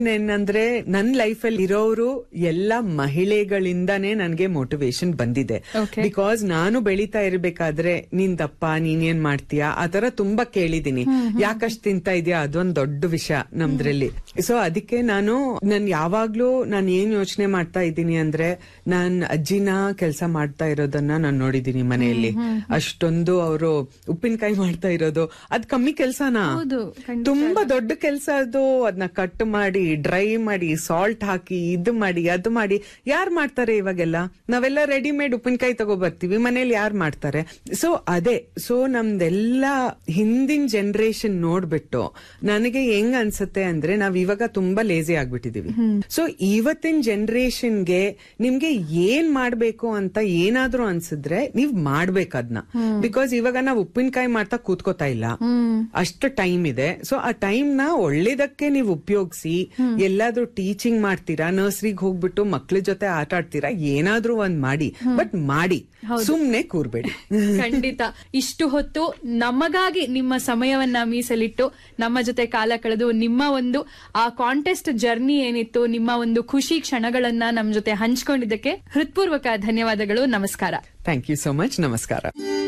ಏನಂದ್ರೆ ನನ್ ಲೈಫ್ ಅಲ್ಲಿ ಇರೋರು ಎಲ್ಲ ಮಹಿಳೆಗಳಿಂದಾನೇ ನನ್ಗೆ ಮೋಟಿವೇಶನ್ ಬಂದಿದೆ Okay. ಬಿಕಾಸ್ ನಾನು ಬೆಳೀತಾ ಇರ್ಬೇಕಾದ್ರೆ ನೀನ್ ದಪ್ಪ ನೀನ್ ಏನ್ ಮಾಡ್ತೀಯಾ ಆತರ ತುಂಬಾ ಕೇಳಿದೀನಿ ಯಾಕಷ್ಟ್ ತಿಂತಾ ಇದೀಯಾ ಅದೊಂದ್ ದೊಡ್ಡ ವಿಷಯ ನಮ್ದ್ರಲ್ಲಿ ಸೊ ಅದಕ್ಕೆ ನಾನು ನನ್ ಯಾವಾಗ್ಲೂ ನಾನು ಏನ್ ಯೋಚನೆ ಮಾಡ್ತಾ ಇದ್ದೀನಿ ಅಂದ್ರೆ ನಾನ್ ಅಜ್ಜಿನ ಕೆಲಸ ಮಾಡ್ತಾ ಇರೋದನ್ನ ನಾನ್ ನೋಡಿದೀನಿ ಮನೆಯಲ್ಲಿ ಅಷ್ಟೊಂದು ಅವರು ಉಪ್ಪಿನಕಾಯಿ ಮಾಡ್ತಾ ಇರೋದು ಅದ್ ಕಮ್ಮಿ ಕೆಲ್ಸನಾ ಹೌದು, ಖಂಡಿತ ತುಂಬಾ ದೊಡ್ಡ ಕೆಲ್ಸ ಅದು ಅದನ್ನ ಕಟ್ ಮಾಡಿ ಡ್ರೈ ಮಾಡಿ ಸಾಲ್ಟ್ ಹಾಕಿ ಇದು ಮಾಡಿ ಅದು ಮಾಡಿ ಯಾರ್ ಮಾಡ್ತಾರೆ ಇವಾಗೆಲ್ಲ ನಾವೆಲ್ಲ ರೆಡಿಮೇಡ್ ಉಪ್ಪಿನಕಾಯಿ ತಗೋ ಬರ್ತೀವಿ ಮನೇಲಿ ಯಾರ್ ಮಾಡ್ತಾರೆ ಸೊ ಅದೇ ಸೊ ನಮ್ದೆಲ್ಲ ಹಿಂದಿನ ಜನರೇಷನ್ ನೋಡ್ಬಿಟ್ಟು ನನಗೆ ಹೆಂಗ್ ಅನ್ಸುತ್ತೆ ಅಂದ್ರೆ ನಾವ್ ಇವಾಗ ತುಂಬಾ ಲೇಜಿ ಆಗ್ಬಿಟ್ಟಿದೀವಿ ಸೊ ಇವತ್ತಿನ ಜನರೇಷನ್ಗೆ ನಿಮ್ಗೆ ಏನ್ ಮಾಡ್ಬೇಕು ಅಂತ ಏನಾದ್ರೂ ಅನ್ಸಿದ್ರೆ ನೀವ್ ಮಾಡ್ಬೇಕು ಅದನ್ನ ಬಿಕಾಸ್ ಇವಾಗ ನಾವ್ ಉಪ್ಪಿನಕಾಯಿ ಮಾಡ್ತಾ ಕೂತ್ಕೋತಾ ಇಲ್ಲ ಅಷ್ಟು ಟೈಮ್ ಇದೆ ಸೊ ಆ ಟೈಮ್ ನ ಒಳ್ಳೇದಕ್ಕೆ ನೀವು ಉಪಯೋಗಿಸಿ ಎಲ್ಲಾದ್ರೂ ಟೀಚಿಂಗ್ ಮಾಡ್ತೀರಾ ನರ್ಸರಿಗೆ ಹೋಗ್ಬಿಟ್ಟು ಮಕ್ಳ ಜೊತೆ ಆಟ ಆಡ್ತೀರಾ ಏನಾದ್ರೂ ಒಂದ್ ಮಾಡಿ ಬಟ್ ಮಾಡಿ ಸುಮ್ನೆ ಕೂರ್ಬೇಡಿ ಖಂಡಿತ ಇಷ್ಟು ಹೊತ್ತು ನಮಗಾಗಿ ನಿಮ್ಮ ಸಮಯವನ್ನ ಮೀಸಲಿಟ್ಟು ನಮ್ಮ ಜೊತೆ ಕಾಲ ಕಳೆದು ನಿಮ್ಮ ಒಂದು ಆ ಕಾಂಟೆಸ್ಟ್ ಜರ್ನಿ ಏನಿತ್ತು ನಿಮ್ಮ ಒಂದು ಖುಷಿ ಕ್ಷಣಗಳನ್ನ ನಮ್ಮ ಜೊತೆ ಹಂಚ್ಕೊಂಡಿದ್ದಕ್ಕೆ ಹೃತ್ಪೂರ್ವಕ ಧನ್ಯವಾದಗಳು ನಮಸ್ಕಾರ ಥ್ಯಾಂಕ್ ಯು ಸೋ ಮಚ್ ನಮಸ್ಕಾರ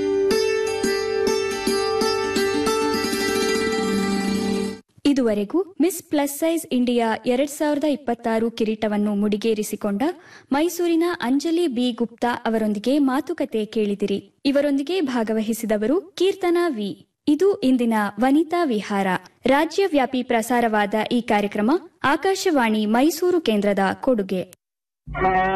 ಇದುವರೆಗೂ ಮಿಸ್ ಪ್ಲಸ್ ಸೈಜ್ ಇಂಡಿಯಾ ಎರಡ್ ಸಾವಿರದ ಇಪ್ಪತ್ತಾರು ಕಿರೀಟವನ್ನು ಮುಡಿಗೇರಿಸಿಕೊಂಡ ಮೈಸೂರಿನ ಅಂಜಲಿ ಬಿ ಗುಪ್ತಾ ಅವರೊಂದಿಗೆ ಮಾತುಕತೆ ಕೇಳಿದಿರಿ ಇವರೊಂದಿಗೆ ಭಾಗವಹಿಸಿದವರು ಕೀರ್ತನಾ ವಿ ಇದು ಇಂದಿನ ವನಿತಾ ವಿಹಾರ ರಾಜ್ಯವ್ಯಾಪಿ ಪ್ರಸಾರವಾದ ಈ ಕಾರ್ಯಕ್ರಮ ಆಕಾಶವಾಣಿ ಮೈಸೂರು ಕೇಂದ್ರದ ಕೊಡುಗೆ